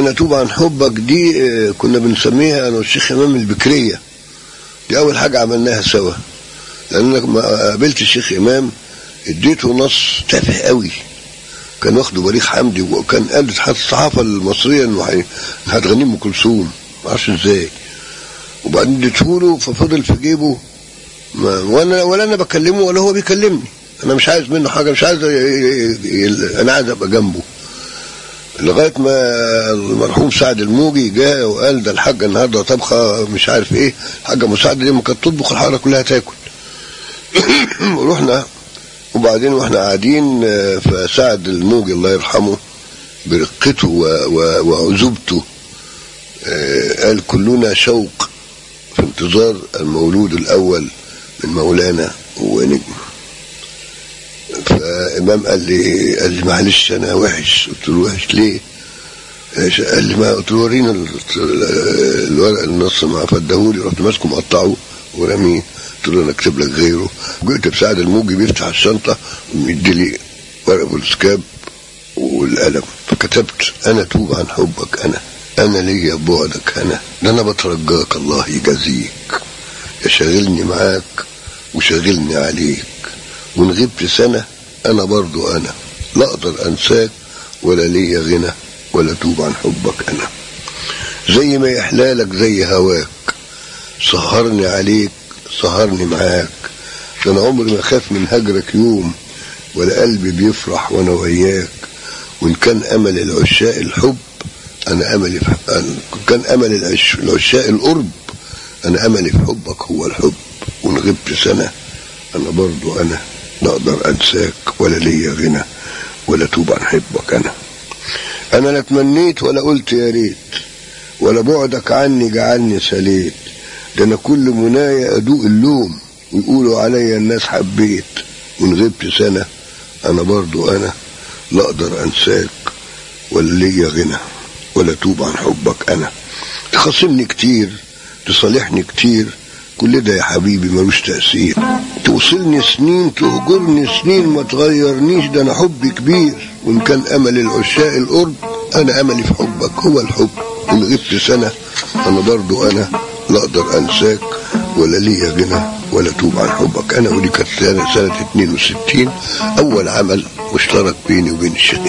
انا توب عن حبك دي آه، كنا بنسميها انا والشيخ امام البكريه دي اول حاجه عملناها سوا لان أنا ما قابلت الشيخ امام اديته نص تافه قوي كان واخده بليغ حمدي وكان قال حتى الصحافه المصريه انه هي- هتغني ام كلثوم ما اعرفش ازاي وبعدين اديته له ففضل في جيبه ما وانا ولا انا بكلمه ولا هو بيكلمني انا مش عايز منه حاجه مش عايز ي- ي- ي- انا عايز ابقى جنبه لغايه ما المرحوم سعد الموجي جاء وقال ده الحاجه النهارده طبخه مش عارف ايه الحاجه مساعده دي ما كانت تطبخ الحاره كلها تاكل ورحنا وبعدين واحنا قاعدين آه، فسعد الموجي الله يرحمه برقته و- و- وعذوبته آه، قال كلنا شوق في انتظار المولود الاول من مولانا ونجم فامام قال لي قال لي معلش انا وحش قلت له وحش ليه؟ إيش؟ قال لي ما قلت له ورينا ال- الورق النص ما فدهولي رحت ماسكه مقطعه ورميه قلت له انا اكتب لك غيره جئت بسعد الموجي بيفتح الشنطه ويدي لي ورق فولسكاب والقلم فكتبت انا توب عن حبك انا انا ليا بعدك انا ده انا بترجاك الله يجازيك يشغلني معاك وشغلني عليك وان غبت سنة انا برضو انا لا اقدر انساك ولا ليا غنى ولا توب عن حبك انا زي ما يحلالك زي هواك سهرني عليك سهرني معاك ده انا عمري ما خاف من هجرك يوم ولا قلبي بيفرح وانا وياك وان كان امل العشاق الحب انا املي في أنا كان امل العش... العشاق القرب انا املي في حبك هو الحب وان غبت سنه انا برضو انا لا اقدر انساك ولا ليا غنى ولا توب عن حبك انا انا لا تمنيت ولا قلت يا ريت ولا بعدك عني جعلني سليت ده انا كل منايا ادوق اللوم ويقولوا عليا الناس حبيت وان غبت سنه انا برضو انا لا اقدر انساك ولا ليا غنى ولا توب عن حبك انا تخاصمني كتير تصالحني كتير كل ده يا حبيبي ملوش تأثير توصلني سنين تهجرني سنين ما تغيرنيش ده انا حبي كبير وان كان امل العشاق القرب انا املي في حبك هو الحب ان غبت سنة انا برضو انا لا اقدر انساك ولا ليا غنى ولا توب عن حبك انا ودي كانت سنة سنة 62 اول عمل مشترك بيني وبين الشيخ